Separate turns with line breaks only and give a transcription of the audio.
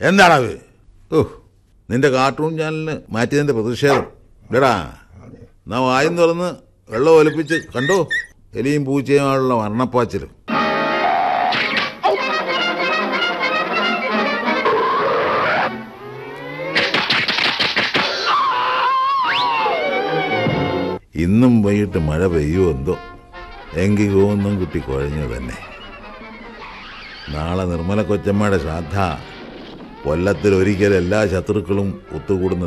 എന്താണത് ഓ നിന്റെ കാർട്ടൂൺ ചാനലിന് മാറ്റിയതിന്റെ പ്രതിഷേധം ഇല്ലടാ നാ വായും തുറന്ന് വെള്ളം ഒലിപ്പിച്ച് കണ്ടോ എലിയും പൂച്ചയുമായുള്ള മരണപ്പാച്ചിലും ഇന്നും വൈകിട്ട് മഴ പെയ്യുമോ എന്തോ എങ്കിൽ കോന്നും കുട്ടി കുഴഞ്ഞു തന്നെ നാളെ നിർമ്മല കൊച്ചമ്മയുടെ ശ്രാദ്ധ കൊല്ലത്തിൽ ഒരിക്കൽ എല്ലാ ശത്രുക്കളും ഒത്തുകൂടുന്ന